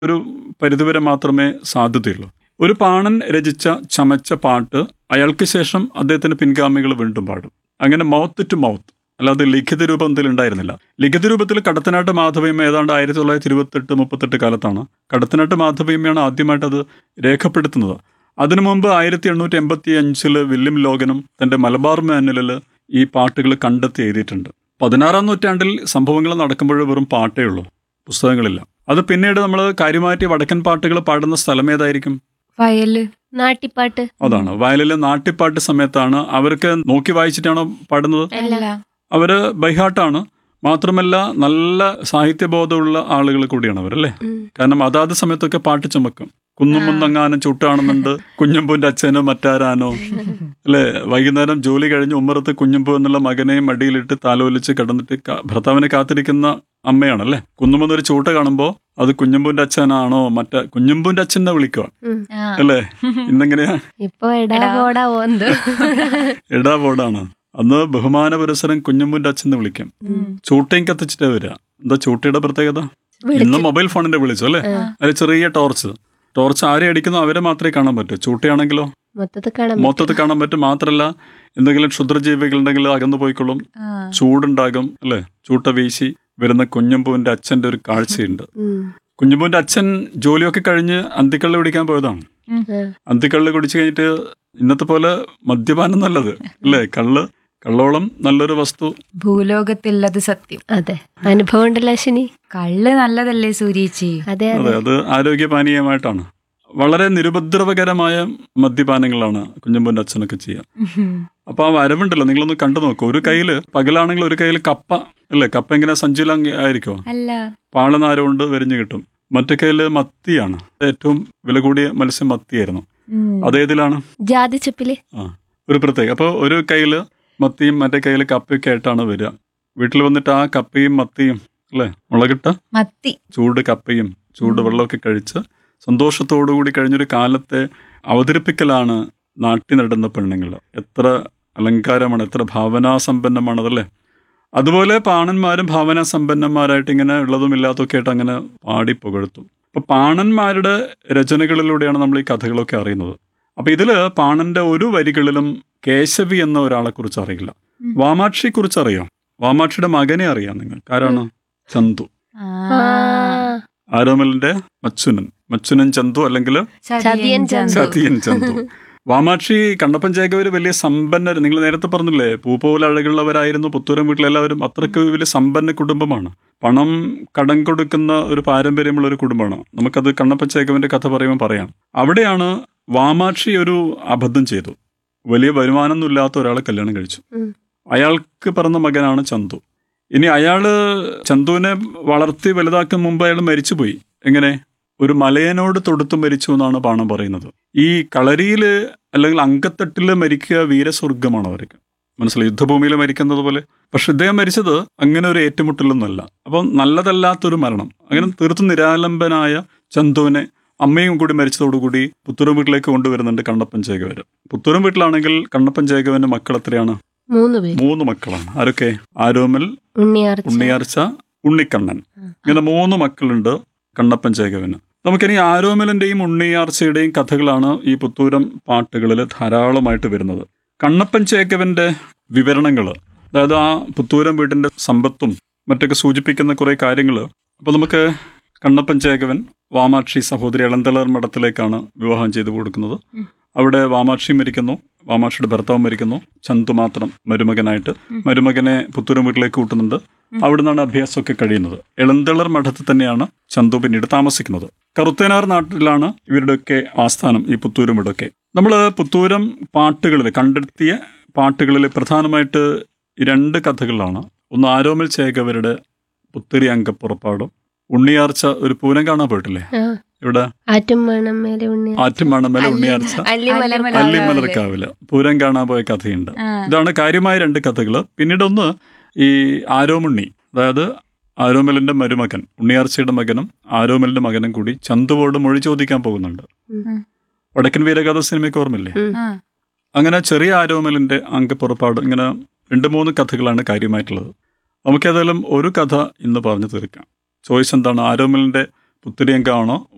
ഒരു പരിധിവരെ മാത്രമേ സാധ്യതയുള്ളൂ ഒരു പാണൻ രചിച്ച ചമച്ച പാട്ട് അയാൾക്ക് ശേഷം അദ്ദേഹത്തിന്റെ പിൻഗാമികൾ വീണ്ടും പാടും അങ്ങനെ മൗത്ത് ടു മൗത്ത് അല്ലാതെ ലിഖിത രൂപത്തിൽ ഉണ്ടായിരുന്നില്ല ലിഖിത രൂപത്തിൽ കടത്തനാട്ട് മാധവയമ്മ ഏതാണ്ട് ആയിരത്തി തൊള്ളായിരത്തി ഇരുപത്തെട്ട് മുപ്പത്തെട്ട് കാലത്താണ് കടത്തനാട്ട് മാധവയമ്മയാണ് ആദ്യമായിട്ട് അത് രേഖപ്പെടുത്തുന്നത് അതിനു മുമ്പ് ആയിരത്തി എണ്ണൂറ്റി എൺപത്തി അഞ്ചില് വില്യം ലോഗനും തന്റെ മലബാർ മാനുവലിൽ ഈ പാട്ടുകൾ കണ്ടെത്തി എഴുതിയിട്ടുണ്ട് പതിനാറാം നൂറ്റാണ്ടിൽ സംഭവങ്ങൾ നടക്കുമ്പോൾ വെറും പാട്ടേ ഉള്ളൂ പുസ്തകങ്ങളില്ല അത് പിന്നീട് നമ്മൾ കാര്യമാറ്റി വടക്കൻ പാട്ടുകൾ പാടുന്ന സ്ഥലം ഏതായിരിക്കും വയല് നാട്ടിപ്പാട്ട് അതാണ് വയലിലെ നാട്ടിപ്പാട്ട് സമയത്താണ് അവർക്ക് നോക്കി വായിച്ചിട്ടാണോ പാടുന്നത് അല്ല അവര് ബൈഹാട്ടാണ് മാത്രമല്ല നല്ല സാഹിത്യബോധമുള്ള ആളുകൾ കൂടിയാണ് അവരല്ലേ ഉം. കാരണം അതാത് സമയത്തൊക്കെ പാട്ട് ചുമക്കും കുന്നുമുന്നങ്ങാനും ചൂട്ടാണെന്നുണ്ട് കുഞ്ഞമ്പൂന്റെ അച്ഛനോ മറ്റാരാനോ അല്ലെ വൈകുന്നേരം ജോലി കഴിഞ്ഞ് ഉമ്മറത്ത് കുഞ്ഞമ്പൂ എന്നുള്ള മകനെയും മടിയിലിട്ട് താലോലിച്ച് കിടന്നിട്ട് ക- ഭർത്താവിനെ കാത്തിരിക്കുന്ന അമ്മയാണല്ലേ കുന്നുമെന്നൊരു ചൂട്ട കാണുമ്പോ അത് കുഞ്ഞമ്പൂന്റെ അച്ഛനാണോ മറ്റേ കുഞ്ഞമ്പൂന്റെ അച്ഛനെ വിളിക്കുക ഉം. അല്ലേ ഇന്നെങ്ങനെയാ ഇപ്പൊ എടാ എടാ. പോടാ ഓന്ത് എടാ ബോർഡാണ് അന്ന് ബഹുമാന പുരസരം കുഞ്ഞമ്പൂന്റെ അച്ഛനെ വിളിക്കും ചൂട്ടയും കത്തിച്ചിട്ടേ വരിക എന്താ ചൂട്ടയുടെ പ്രത്യേകത ഇന്ന് മൊബൈൽ ഫോണിന്റെ വിളിച്ചു അല്ലേ അത് ചെറിയ ടോർച്ച് ടോർച്ച് ആരെ അടിക്കുന്നോ അവരെ മാത്രമേ കാണാൻ പറ്റൂ ചൂട്ടയാണെങ്കിലോ മൊത്തത്തിൽ കാണാൻ മൊത്തത്തിൽ കാണാൻ പറ്റും മാത്രല്ല എന്തെങ്കിലും ക്ഷുദ്രജീവികൾ ഉണ്ടെങ്കിൽ അകന്നു പോയിക്കൊള്ളും ചൂടുണ്ടാകും അല്ലെ ചൂട്ട വീശി വരുന്ന കുഞ്ഞമ്പൂവിന്റെ അച്ഛന്റെ ഒരു കാഴ്ചയുണ്ട് ഉം. കുഞ്ഞമ്പൂവിന്റെ അച്ഛൻ ജോലിയൊക്കെ കഴിഞ്ഞ് അന്തിക്കള്ള് കുടിക്കാൻ പോയതാണ് ആ. അന്തിക്കള്ള് കുടിച്ചു കഴിഞ്ഞിട്ട് ഇന്നത്തെ പോലെ മദ്യപാനം നല്ലത് അല്ലേ കള്ള് കള്ളോളം നല്ലൊരു വസ്തു ഭൂലോകത്തില്ലത് സത്യം അതെ അനുഭവം ഉണ്ടല്ലോ അശ്വിനി കള്ള് നല്ലതല്ലേ സൂര്യേച്ചി അതെ അതെ അതെ അത് ആരോഗ്യപാനീയമായിട്ടാണ് വളരെ നിരുപദ്രവകരമായ മദ്യപാനങ്ങളാണ് കുഞ്ഞമ്പൂന്റെ അച്ഛനൊക്കെ ചെയ്യുക അപ്പൊ ആ വരവുണ്ടല്ലോ നിങ്ങളൊന്ന് കണ്ടു നോക്കൂ ഒരു കയ്യില് പകലാണെങ്കിൽ ഒരു കയ്യിൽ കപ്പ അല്ലേ കപ്പ എങ്ങനെ സഞ്ചില ആയിരിക്കോ അല്ല പാളനാര കൊണ്ട് വരിഞ്ഞു കിട്ടും മറ്റേ കയ്യില് മത്തിയാണ് ഏറ്റവും വില കൂടിയ മത്സ്യം മത്തിയായിരുന്നു ഉം. അതേതിലാണ് ജാതി ചുപ്പില് ആ ഒരു പ്രത്യേക അപ്പോൾ ഒരു കയ്യിൽ മത്തിയും മറ്റേ കയ്യിൽ കപ്പയൊക്കെ ആയിട്ടാണ് വരിക വീട്ടിൽ വന്നിട്ട് ആ കപ്പയും മത്തിയും അല്ലേ മുളകിട്ട മത്തി ചൂട് കപ്പയും ചൂട് വെള്ളമൊക്കെ കഴിച്ച് സന്തോഷത്തോടു കൂടി കഴിഞ്ഞൊരു കാലത്തെ അവതരിപ്പിക്കലാണ് നാട്ടി നടുന്ന പെണ്ണുങ്ങൾ എത്ര അലങ്കാരമാണ് എത്ര ഭാവനാസമ്പന്നമാണ് അതല്ലേ അതുപോലെ പാണന്മാരും ഭാവനാസമ്പന്നന്മാരായിട്ട് ഇങ്ങനെ ഉള്ളതും ഇല്ലാത്തതൊക്കെ ആയിട്ട് അങ്ങനെ പാടി പുകഴ്ത്തും അപ്പൊ പാണന്മാരുടെ രചനകളിലൂടെയാണ് നമ്മൾ ഈ കഥകളൊക്കെ അറിയുന്നത് അപ്പൊ ഇതില് പാണന്റെ ഒരു വരികളിലും കേശവി എന്ന ഒരാളെ കുറിച്ച് അറിയില്ല ഉം. വാമാക്ഷിയെ കുറിച്ച് അറിയാം വാമാക്ഷിയുടെ മകനെ അറിയാം നിങ്ങൾ ആരാണ് ചന്തു ആ. ആ. ആരോമലിന്റെ മച്ചുനൻ മച്ചുനൻ ചന്തു അല്ലെങ്കിൽ ചതിയൻ ചന്തു. സതിയൻ ചന്തു വാമാക്ഷി കണ്ണപ്പൻ ചേകവര് വലിയ സമ്പന്നർ നിങ്ങൾ നേരത്തെ പറഞ്ഞില്ലേ പൂ പോലെ അഴകുള്ളവരായിരുന്നു പുത്തൂരം വീട്ടിലെല്ലാവരും അത്രയ്ക്ക് വലിയ സമ്പന്ന കുടുംബമാണ് പണം കടം കൊടുക്കുന്ന ഒരു പാരമ്പര്യമുള്ള ഒരു കുടുംബമാണ് നമുക്കത് കണ്ണപ്പൻ ചേകവന്റെ കഥ പറയുമ്പോൾ പറയാം അവിടെയാണ് വാമാക്ഷി ഒരു അബദ്ധം ചെയ്തു വലിയ വരുമാനമൊന്നും ഇല്ലാത്ത ഒരാളെ കല്യാണം കഴിച്ചു ഉം. അയാൾക്ക് പിറന്ന മകനാണ് ചന്തു ഇനി അയാള് ചന്തുവിനെ വളർത്തി വലുതാക്കും മുമ്പ് അയാൾ മരിച്ചുപോയി എങ്ങനെ ഒരു മലയനോട് തൊടുത്ത് മരിച്ചു എന്നാണ് പാണം പറയുന്നത് ഈ കളരിയില് അല്ലെങ്കിൽ അങ്കത്തട്ടില് മരിക്കുക വീരസ്വർഗമാണ് അവർക്ക് മനസ്സിലായി യുദ്ധഭൂമിയിൽ മരിക്കുന്നത് പോലെ പക്ഷെ ഇദ്ദേഹം മരിച്ചത് അങ്ങനെ ഒരു ഏറ്റുമുട്ടലൊന്നുമല്ല അപ്പം നല്ലതല്ലാത്തൊരു മരണം അങ്ങനെ തീർത്തും നിരാലംബനായ ചന്തുവിനെ അമ്മയും കൂടി മരിച്ചതോടുകൂടി പുത്തൂരം വീട്ടിലേക്ക് കൊണ്ടുവരുന്നുണ്ട് കണ്ണപ്പൻ ചേകവര് പുത്തൂരം വീട്ടിലാണെങ്കിൽ കണ്ണപ്പൻ ചേകവന്റെ മക്കൾ എത്രയാണ് മൂന്ന് പേര് മൂന്ന് മക്കളാണ് ആരൊക്കെ ആരോമൽ ഉണ്ണിയാർച്ച ഉണ്ണിയാർച്ച ഉണ്ണിക്കണ്ണൻ ഇങ്ങനെ മൂന്ന് മക്കളുണ്ട് കണ്ണപ്പൻ ചേകവന് നമുക്കിനി ആരോമലിന്റെയും ഉണ്ണിയാർച്ചയുടെയും കഥകളാണ് ഈ പുത്തൂരം പാട്ടുകളിൽ ധാരാളമായിട്ട് വരുന്നത് കണ്ണപ്പൻ ചേകവന്റെ വിവരണങ്ങൾ അതായത് ആ പുത്തൂരം വീടിന്റെ സമ്പത്തും മറ്റൊക്കെ സൂചിപ്പിക്കുന്ന കുറെ കാര്യങ്ങൾ അപ്പൊ നമുക്ക് കണ്ണപ്പൻ ചേകവൻ വാമാക്ഷി സഹോദരി ഇളന്തളർ മഠത്തിലേക്കാണ് വിവാഹം ചെയ്തു കൊടുക്കുന്നത് ഉം. അവിടെ വാമാക്ഷി മരിക്കുന്നു വാമാക്ഷിയുടെ ഭർത്താവ് മരിക്കുന്നു ചന്തു മാത്രം മരുമകനായിട്ട് മരുമകനെ പുത്തൂരം വീട്ടിലേക്ക് കൂട്ടുന്നുണ്ട് അവിടെ നിന്നാണ് അഭ്യാസമൊക്കെ കഴിയുന്നത് എളന്തളർ മഠത്തിൽ തന്നെയാണ് ചന്തു പിന്നീട് താമസിക്കുന്നത് കറുത്തേനാർ നാട്ടിലാണ് ഇവരുടെയൊക്കെ ആസ്ഥാനം ഈ പുത്തൂരും ഇവിടെയൊക്കെ നമ്മൾ പുത്തൂരം പാട്ടുകളിൽ കണ്ടെത്തിയ പാട്ടുകളിൽ പ്രധാനമായിട്ട് ഈ രണ്ട് കഥകളാണ് ഒന്ന് ആരോമൽ ചേകവരുടെ പുത്തരി അങ്കപ്പുറപ്പാടും ഉണ്ണിയാർച്ച ഒരു പൂരം കാണാൻ പോയിട്ടില്ലേ ആ. ഇവിടെ ആറ്റും വേണം മേലെ ഉണ്ണി ആറ്റുമണമല ഉണ്ണിയാർച്ച അല്ലിമലർ അല്ലിമലർ അല്ലിമലർക്കാവില് പൂരം കാണാൻ പോയ കഥയുണ്ട് ആ. ഇതാണ് കാര്യമായ രണ്ട് കഥകൾ പിന്നീട് ഒന്ന് ഈ ആരോമുണ്ണി അതായത് ആരോമലിന്റെ മരുമകൻ ഉണ്ണിയാർച്ചയുടെ മകനും ആരോമലിന്റെ മകനും കൂടി ചന്തുവോട് മൊഴി ചോദിക്കാൻ പോകുന്നുണ്ട് ഉം. വടക്കൻ വീരകഥ സിനിമയ്ക്ക് ഓർമ്മയില്ലേ ആ. അങ്ങനെ ചെറിയ ആരോമലിന്റെ അങ്കപ്പുറപ്പാട് ഇങ്ങനെ രണ്ട് മൂന്ന് കഥകളാണ് കാര്യമായിട്ടുള്ളത് നമുക്കേതായാലും ഒരു കഥ ഇന്ന് പറഞ്ഞു തീർക്കാം ചോയ്സ് എന്താണ് ആരോമലിന്റെ പുത്തരിയങ്കാണോ